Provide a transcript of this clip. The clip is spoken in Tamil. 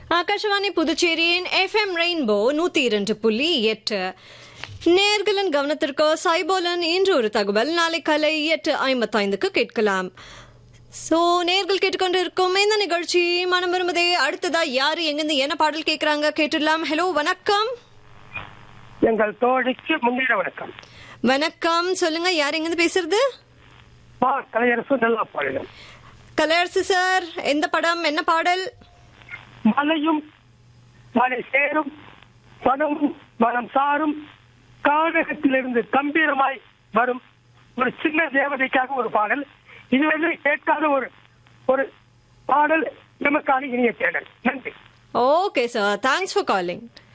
ஆகாஷவாணி புதுச்சேரியின் எஃப்எம் ரெயின்போ நூத்தி இரண்டு புள்ளி எட்டு நேர்களின் கவனத்திற்கு சைபோலன் இன்று ஒரு தகவல் நாளை காலை எட்டு ஐம்பத்தைந்துக்கு கேட்கலாம் சோ நேர்கள் கேட்டுக்கொண்டு இருக்கும் இந்த நிகழ்ச்சி மனம் வரும்பதே அடுத்ததா யாரு எங்கிருந்து என்ன பாடல் கேக்குறாங்க கேட்டுடலாம் ஹலோ வணக்கம் எங்கள் தோழிக்கு முன்னிட வணக்கம் வணக்கம் சொல்லுங்க யார் எங்கிருந்து பேசுறது பா கலையரசு நல்லா பாடிடும் கலையரசு சார் எந்த படம் என்ன பாடல் மலையும் மலை சேரும் வனமும் வனம் சாரும் கானகத்திலிருந்து கம்பீரமாய் வரும் ஒரு சின்ன தேவதைக்காக ஒரு பாடல் இதுவரை கேட்காத ஒரு ஒரு பாடல் நமக்கான இனிய தேடல் நன்றி okay sir thanks for calling